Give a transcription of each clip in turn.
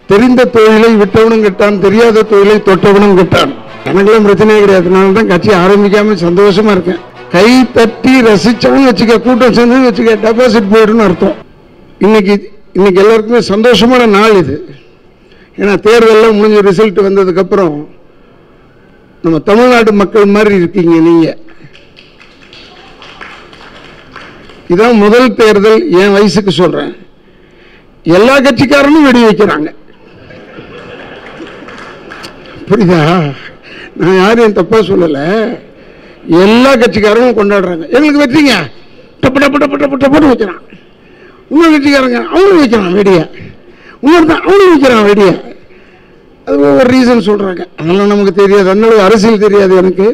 தெரிந்த தொழிலை விட்டவனும் கெட்டான் தெரியாத தொழிலை தொட்டவனும் கெட்டான் எனக்கெல்லாம் பிரச்சனையே கிடையாது நான் தான் கட்சி ஆரம்பிக்காம சந்தோஷமா இருக்கேன் கை தட்டி ரசிச்சவன் வச்சுக்க கூட்டம் சேர்ந்து வச்சுக்க டெபாசிட் போயிடுன்னு அர்த்தம் இன்னைக்கு இன்னைக்கு எல்லாருக்குமே சந்தோஷமான நாள் இது ஏன்னா தேர்தல்லாம் முடிஞ்ச ரிசல்ட் வந்ததுக்கப்புறம் நம்ம தமிழ்நாடு மக்கள் மாதிரி இருக்கீங்க நீங்க இதான் முதல் தேர்தல் என் வயசுக்கு சொல்றேன் எல்லா கட்சிக்காரனும் வெடி வைக்கிறாங்க புரியுதா நான் யாரையும் தப்பா சொல்லல எல்லா கட்சிக்காரங்களும் கொண்டாடுறாங்க எங்களுக்கு வெற்றிங்க டப்பு டப்பு டப்பு டப்பு டப்புன்னு வைக்கிறான் இன்னொரு கட்சிக்காரங்க அவங்களும் வைக்கிறான் வெடிய இன்னொருத்தன் அவனும் வைக்கிறான் வெடிய அது ஒவ்வொரு ரீசன் சொல்றாங்க அதெல்லாம் நமக்கு தெரியாது அதனால அரசியல் தெரியாது எனக்கு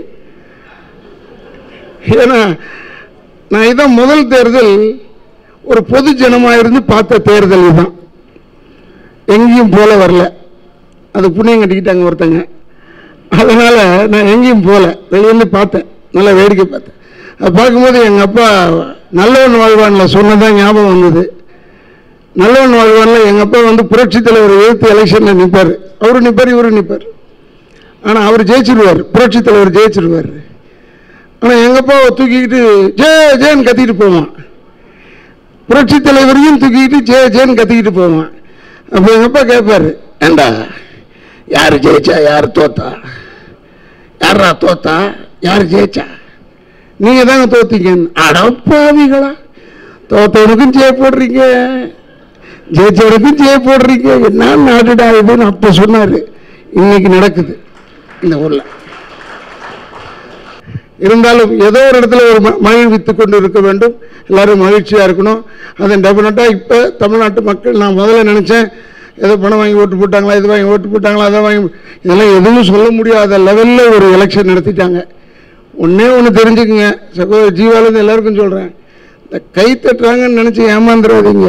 ஏன்னா நான் இதான் முதல் தேர்தல் ஒரு பொது ஜனமாக இருந்து பார்த்த தேர்தல் இதுதான் எங்கேயும் போல வரல அது புண்ணியம் கட்டிக்கிட்டாங்க ஒருத்தங்க அதனால நான் எங்கேயும் போகல வெளியிருந்து பார்த்தேன் நல்லா வேடிக்கை பார்த்தேன் அதை பார்க்கும்போது எங்கள் அப்பா நல்லவன் வாழ்வான்ல சொன்னதான் ஞாபகம் வந்தது நல்லவன் வாழ்வான்ல எங்கள் அப்பா வந்து புரட்சித் தலைவர் எழுத்து எலெக்ஷனில் நிற்பார் அவரும் நிற்பார் இவரும் நிற்பார் ஆனால் அவர் ஜெயிச்சிருவார் புரட்சித் தலைவர் ஜெயிச்சிருவார் ஆனால் எங்கள் அப்பாவை தூக்கிக்கிட்டு ஜே ஜேன்னு கத்திக்கிட்டு போவான் புரட்சி தலைவரையும் தூக்கிக்கிட்டு ஜே ஜேன்னு கத்திக்கிட்டு போவான் அப்போ எங்கள் அப்பா கேட்பாரு ஏண்டா யார் ஜெயிச்சா யார் தோத்தா யாரா தோத்தா யார் ஜெயிச்சா நீங்கள் தாங்க தோத்தீங்க அடப்பாவிகளா தோத்தவனுக்கும் ஜெய போடுறீங்க ஜெயிச்சவனுக்கும் ஜெய போடுறீங்க என்ன நாடுடா இதுன்னு அப்போ சொன்னார் இன்னைக்கு நடக்குது இந்த ஊரில் இருந்தாலும் ஏதோ ஒரு இடத்துல ஒரு ம- மகிழ்வித்துக் கொண்டு இருக்க வேண்டும் எல்லாரும் மகிழ்ச்சியாக இருக்கணும் அதன் டெஃபினட்டாக இப்போ தமிழ்நாட்டு மக்கள் நான் முதல்ல நினச்சேன் ஏதோ பணம் வாங்கி ஓட்டு போட்டாங்களா இது வாங்கி ஓட்டு போட்டாங்களா அதை வாங்கி இதெல்லாம் எதுவும் சொல்ல முடியாத லெவலில் ஒரு எலெக்ஷன் நடத்திட்டாங்க ஒன்றே ஒன்று தெரிஞ்சுக்குங்க சகோதரர் ஜீவாலேருந்து எல்லாருக்கும் சொல்கிறேன் இந்த கை தட்டுறாங்கன்னு நினச்சி ஏமாந்துடாதீங்க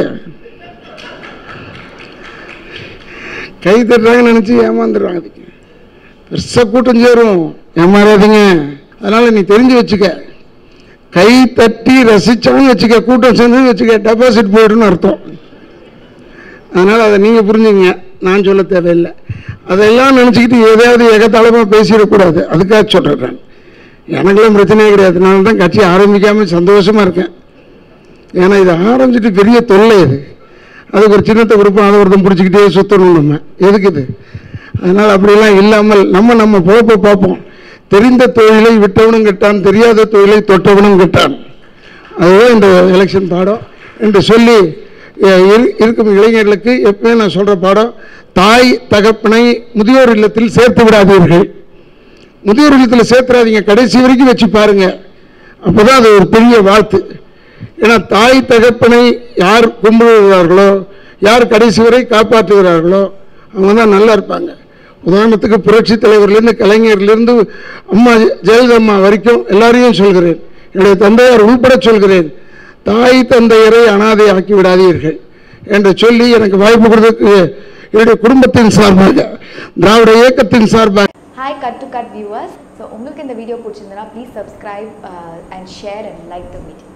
கை தட்டுறாங்கன்னு நினச்சி ஏமாந்துடாதீங்க பெருசாக கூட்டம் சேரும் ஏமாறாதீங்க அதனால நீ தெரிஞ்சு வச்சுக்க கை தட்டி ரசிச்சவன் வச்சுக்க கூட்டம் சேர்ந்து வச்சுக்க டெபாசிட் போயிடும்னு அர்த்தம் அதனால அதை நீங்க புரிஞ்சுங்க நான் சொல்ல தேவையில்லை அதெல்லாம் நினச்சிக்கிட்டு எதையாவது எகத்தாளமாக பேசிடக்கூடாது அதுக்காக சொல்கிறேன் எனக்கெல்லாம் பிரச்சனையே கிடையாது நான் தான் கட்சி ஆரம்பிக்காம சந்தோஷமா இருக்கேன் ஏன்னா இது ஆரம்பிச்சிட்டு பெரிய தொல்லை இது அதுக்கு ஒரு சின்னத்தை கொடுப்போம் அதை ஒருத்தன் பிடிச்சிக்கிட்டே சுற்றணும் நம்ம எதுக்கு இது அதனால் அப்படிலாம் இல்லாமல் நம்ம நம்ம பொழப்பை பார்ப்போம் தெரிந்த தொழிலை விட்டவனும் கெட்டான் தெரியாத தொழிலை தொட்டவனும் கெட்டான் அதுதான் இந்த எலெக்ஷன் பாடம் என்று சொல்லி அஹ், இரு- இருக்கும் இளைஞர்களுக்கு எப்பவுமே நான் சொல்கிற பாடம் தாய் தகப்பனை முதியோர் இல்லத்தில் சேர்த்து விடாதீர்கள் முதியோர் இல்லத்தில் சேர்த்துறாதீங்க கடைசி வரைக்கும் வச்சு பாருங்க அப்போதான் அது ஒரு பெரிய வாழ்த்து ஏன்னா தாய் தகப்பனை யார் கும்பிடுகிறார்களோ யார் கடைசி வரை காப்பாற்றுகிறார்களோ அவங்க தான் நல்லா இருப்பாங்க உதாரணத்துக்கு புரட்சி தலைவர்லேருந்து கலைஞர்லேருந்து அம்மா ஜெயலலிதா அம்மா வரைக்கும் எல்லாரையும் சொல்கிறேன் என்னுடைய தந்தையார் உள்பட சொல்கிறேன் தாய் தந்தையரை அனாதை ஆக்கி விடாதீர்கள் என்று சொல்லி எனக்கு வாய்ப்பு கொடுத்ததுக்கு என்னுடைய குடும்பத்தின் சார்பாக திராவிட இயக்கத்தின் சார்பாக hi cut to cut viewers so உங்களுக்கு இந்த வீடியோ பிடிச்சிருந்தனா please subscribe and share and like the video